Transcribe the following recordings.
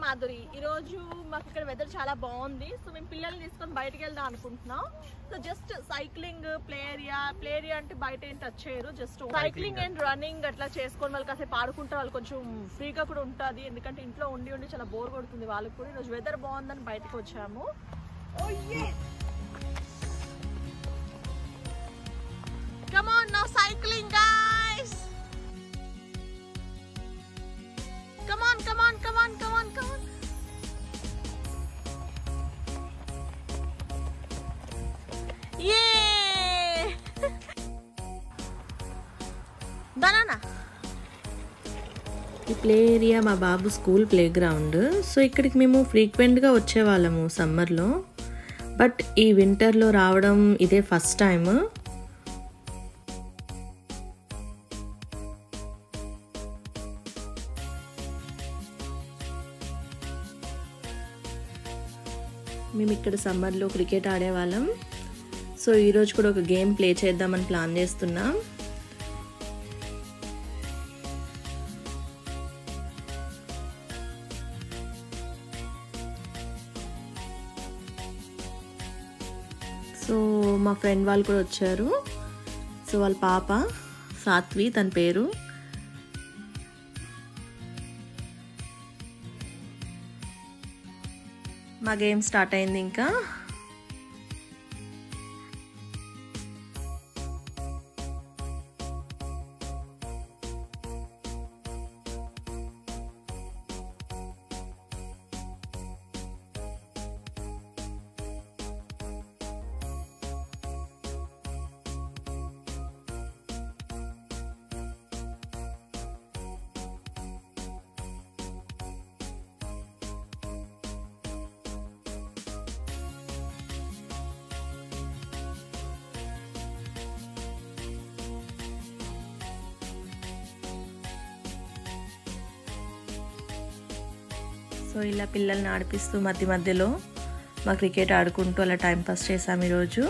మాధురి ఈరోజు మాకు ఇక్కడ వెదర్ చాలా బాగుంది సో మేము పిల్లల్ని తీసుకొని బయటకు వెళ్దాం అనుకుంటున్నాం so just cycling play area play area అంటే బయట ఏం టచ్ చేయరు జస్ట్ సైక్లింగ్ అండ్ రన్నింగ్ అట్లా చేసుకొని వాళ్ళు కాసేపు ఆడుకుంటే వాళ్ళు కొంచెం ఫ్రీగా కూడా ఉంటుంది ఎందుకంటే ఇంట్లో ఉండి ఉండి చాలా బోర్ కొడుతుంది వాళ్ళకి కూడా ఈరోజు వెదర్ బాగుందని బయటకు వచ్చాము Come on now cycling guys Come on come on come on come on come on Yay Banana ఈ ప్లే ఏరియా మా బాబు స్కూల్ ప్లే గ్రౌండ్ సో ఇక్కడికి మేము ఫ్రీక్వెంట్గా వచ్చేవాళ్ళము సమ్మర్లో బట్ ఈ వింటర్లో రావడం ఇదే ఫస్ట్ టైం మేము ఇక్కడ సమ్మర్లో క్రికెట్ ఆడేవాళ్ళం సో ఈరోజు కూడా ఒక గేమ్ ప్లే చేద్దామని ప్లాన్ చేస్తున్నాం సో మా ఫ్రెండ్ వాళ్ళు కూడా వచ్చారు సో వాళ్ళ పాప సాత్వి తన పేరు మా గేమ్ స్టార్ట్ అయింది ఇంకా సో ఇలా పిల్లల్ని ఆడిపిస్తూ మధ్య మధ్యలో మా క్రికెట్ ఆడుకుంటూ అలా టైం పాస్ చేసాం ఈరోజు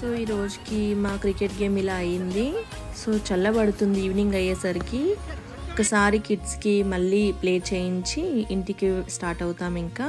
సో ఈ రోజుకి మా క్రికెట్ గేమ్ ఇలా అయింది సో చల్లబడుతుంది ఈవినింగ్ అయ్యేసరికి ఒకసారి కిడ్స్కి మళ్ళీ ప్లే చేయించి ఇంటికి స్టార్ట్ అవుతాం ఇంకా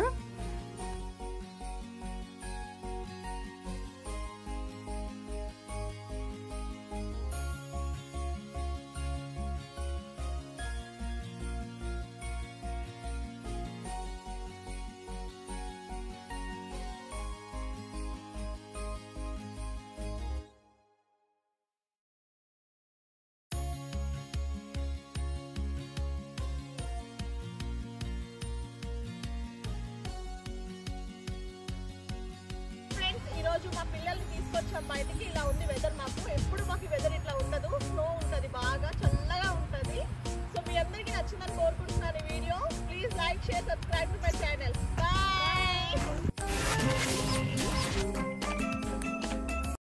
ఫ్రెండ్స్ ఈ రోజు మా పిల్లల్ని తీసుకొచ్చాం బయటికి ఇలా ఉంది వెదర్ మాకు ఎప్పుడు మాకు వెదర్ ఇట్లా ఉండదు స్నో ఉంటది బాగా చల్లగా ఉంటది సో మీ అందరికీ నచ్చిందని కోరుకుంటున్నాను ఈ video please like share subscribe to my channel bye